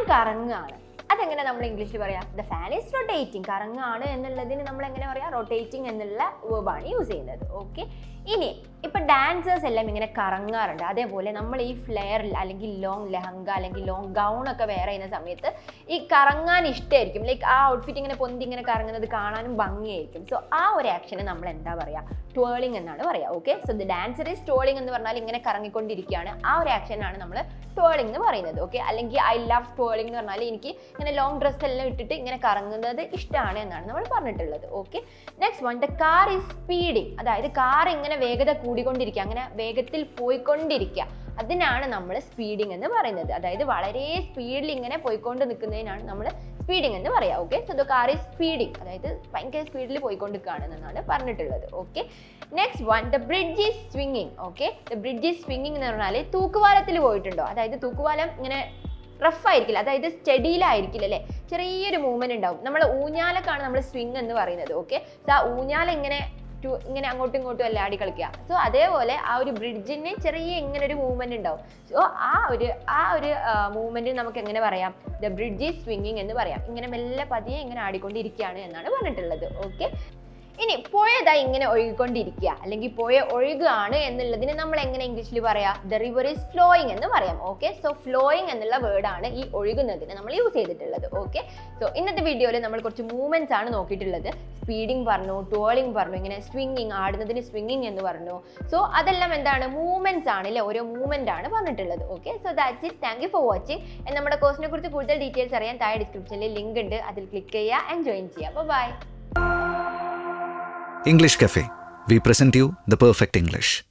കറങ്ങാണ് അതെങ്ങനെ നമ്മൾ ഇംഗ്ലീഷിൽ പറയാം ദ ഫാൻ ഈസ് റൊട്ടേറ്റിംഗ് കറങ്ങാണ് എന്നുള്ളതിന് നമ്മൾ എങ്ങനെ പറയാം റൊട്ടേറ്റിംഗ് എന്നുള്ള വേർബാണ് യൂസ് ചെയ്യുന്നത് ഓക്കെ ഇനി ഇപ്പം ഡാൻസേഴ്സ് എല്ലാം ഇങ്ങനെ കറങ്ങാറുണ്ട് അതേപോലെ നമ്മൾ ഈ ഫ്ലെയറിൽ അല്ലെങ്കിൽ ലോങ് ലെഹങ്ക അല്ലെങ്കിൽ ലോങ് ഗൗൺ ഒക്കെ വെയർ ചെയ്യുന്ന സമയത്ത് ഈ കറങ്ങാൻ ഇഷ്ടമായിരിക്കും ലൈക്ക് ആ ഔട്ട്ഫിറ്റ് ഇങ്ങനെ പൊന്തി ഇങ്ങനെ കറങ്ങുന്നത് കാണാനും ഭംഗിയായിരിക്കും സോ ആ ഒരു ആക്ഷന് നമ്മൾ എന്താ പറയുക ട്വേളിംഗ് എന്നാണ് പറയുക okay so the dancer is twirling എന്ന് പറഞ്ഞാൽ ഇങ്ങനെ കറങ്ങിക്കൊണ്ടിരിക്കുകയാണ് ആ ഒരു ആക്ഷനാണ് നമ്മൾ ട്വേളിംഗ് എന്ന് പറയുന്നത് ഓക്കെ അല്ലെങ്കിൽ ഐ ലവ് ട്വേളിംഗ് എന്ന് പറഞ്ഞാൽ എനിക്ക് ഇങ്ങനെ ലോങ് ഡ്രസ്സ് എല്ലാം ഇട്ടിട്ട് ഇങ്ങനെ കറങ്ങുന്നത് ഇഷ്ടമാണ് എന്നാണ് നമ്മൾ പറഞ്ഞിട്ടുള്ളത് okay next one the car is speeding അതായത് കാർ ഇങ്ങനെ വേഗത കൂടിക്കൊണ്ടിരിക്കുക അങ്ങനെ വേഗത്തിൽ പോയിക്കൊണ്ടിരിക്കുക അതിനാണ് നമ്മൾ സ്പീഡിംഗ് എന്ന് പറയുന്നത് അതായത് വളരെ സ്പീഡിൽ ഇങ്ങനെ പോയിക്കൊണ്ട് നിൽക്കുന്നതിനാണ് നമ്മൾ സ്പീഡിംഗ് എന്ന് പറയാം okay so the car is speeding അതായത് ഭയങ്കര സ്പീഡിൽ പോയിക്കൊണ്ടിരിക്കുകയാണ് എന്നാണ് പറഞ്ഞിട്ടുള്ളത് okay next one the bridge is സ്വിങ്ങിങ് okay the bridge is സ്വിങ്ങിങ് എന്ന് പറഞ്ഞാൽ തൂക്കുപാലത്തിൽ പോയിട്ടുണ്ടോ അതായത് തൂക്കുപാലം ഇങ്ങനെ റഫ് ആയിരിക്കില്ല അതായത് സ്റ്റഡിയിലായിരിക്കില്ല അല്ലേ ചെറിയൊരു മൂവ്മെന്റ് ഉണ്ടാവും നമ്മൾ ഊഞ്ഞാലക്കാണ് നമ്മൾ സ്വിങ് എന്ന് പറയുന്നത് ഓക്കെ സോ ആ ഊഞ്ഞാല ഇങ്ങനെ ടു ഇങ്ങനെ അങ്ങോട്ടും ഇങ്ങോട്ടും അല്ല ആടി കളിക്കുക സോ അതേപോലെ ആ ഒരു ബ്രിഡ്ജിന് ചെറിയ ഇങ്ങനെ ഒരു മൂവ്മെന്റ് ഉണ്ടാവും സോ ആ ഒരു ആ ഒരു മൂവ്മെന്റ് നമുക്ക് എങ്ങനെ പറയാം ദ ബ്രിഡ്ജ് ഈസ് സ്വിങ്ങിങ് എന്ന് പറയാം ഇങ്ങനെ മെല്ലെ പതിയെ ഇങ്ങനെ ആടിക്കൊണ്ടിരിക്കുകയാണ് എന്നാണ് പറഞ്ഞിട്ടുള്ളത് ഓക്കെ ഇനി പുഴതാ ഇങ്ങനെ ഒഴുകിക്കൊണ്ടിരിക്കുക അല്ലെങ്കിൽ പുഴ ഒഴുകുകയാണ് എന്നുള്ളതിന് നമ്മൾ എങ്ങനെ ഇംഗ്ലീഷിൽ പറയാം ദ റിവർ ഈസ് ഫ്ലോയിങ് എന്ന് പറയാം ഓക്കെ സോ ഫ്ലോയിങ് എന്നുള്ള വേർഡാണ് ഈ ഒഴുകുന്നതിന് നമ്മൾ യൂസ് ചെയ്തിട്ടുള്ളത് ഓക്കെ സോ ഇന്നത്തെ വീഡിയോയിൽ നമ്മൾ കുറച്ച് മൂവ്മെന്റ്സ് ആണ് നോക്കിയിട്ടുള്ളത് സ്പീഡിങ് പറഞ്ഞു ടോളിങ് പറഞ്ഞു ഇങ്ങനെ സ്വിങ്ങിങ് ആടുന്നതിന് സ്വിങ്ങിങ് എന്ന് പറഞ്ഞു സോ അതെല്ലാം എന്താണ് മൂവ്മെന്റ്സ് ആണ് അല്ലേ ഓരോ മൂവ്മെന്റ് ആണ് പറഞ്ഞിട്ടുള്ളത് okay so that's it thank you for watching നമ്മുടെ കോഴ്സിനെ കുറിച്ച് കൂടുതൽ ഡീറ്റെയിൽസ് അറിയാൻ താഴെ ഡിസ്ക്രിപ്ഷനിൽ ലിങ്ക് ഉണ്ട് അതിൽ ക്ലിക്ക് ചെയ്യുക ആൻഡ് ജോയിൻ ചെയ്യുക അപ്പോൾ bye English Cafe. We present you the perfect English.